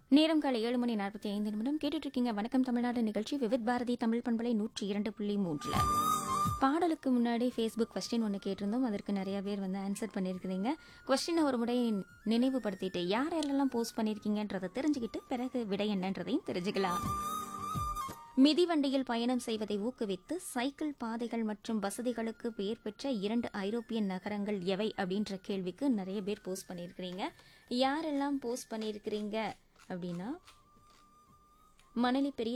நேரம் காலை ஏழு மணி நாற்பத்தி ஐந்து நிமிடம் கேட்டுட்டு இருக்கீங்க வணக்கம் தமிழ்நாடு நிகழ்ச்சி விவித் பாரதி தமிழ் பண்பலை நூற்றி இரண்டு புள்ளி மூன்றுல பாடலுக்கு முன்னாடி ஃபேஸ்புக் கொஸ்டின் ஒன்று கேட்டிருந்தோம் அதற்கு நிறைய பேர் வந்து ஆன்சர் பண்ணியிருக்கிறீங்க கொஸ்டினை ஒரு முறை நினைவுபடுத்திட்டு யார் யாரெல்லாம் போஸ்ட் பண்ணியிருக்கீங்கன்றதை தெரிஞ்சுக்கிட்டு பிறகு விடை என்னன்றதையும் தெரிஞ்சுக்கலாம் மிதிவண்டியில் பயணம் செய்வதை ஊக்குவித்து சைக்கிள் பாதைகள் மற்றும் வசதிகளுக்கு பெயர் பெற்ற இரண்டு ஐரோப்பிய நகரங்கள் எவை அப்படின்ற கேள்விக்கு நிறைய பேர் போஸ்ட் பண்ணியிருக்கிறீங்க யாரெல்லாம் போஸ்ட் பண்ணியிருக்கிறீங்க அப்படின்னா மணலி பெரிய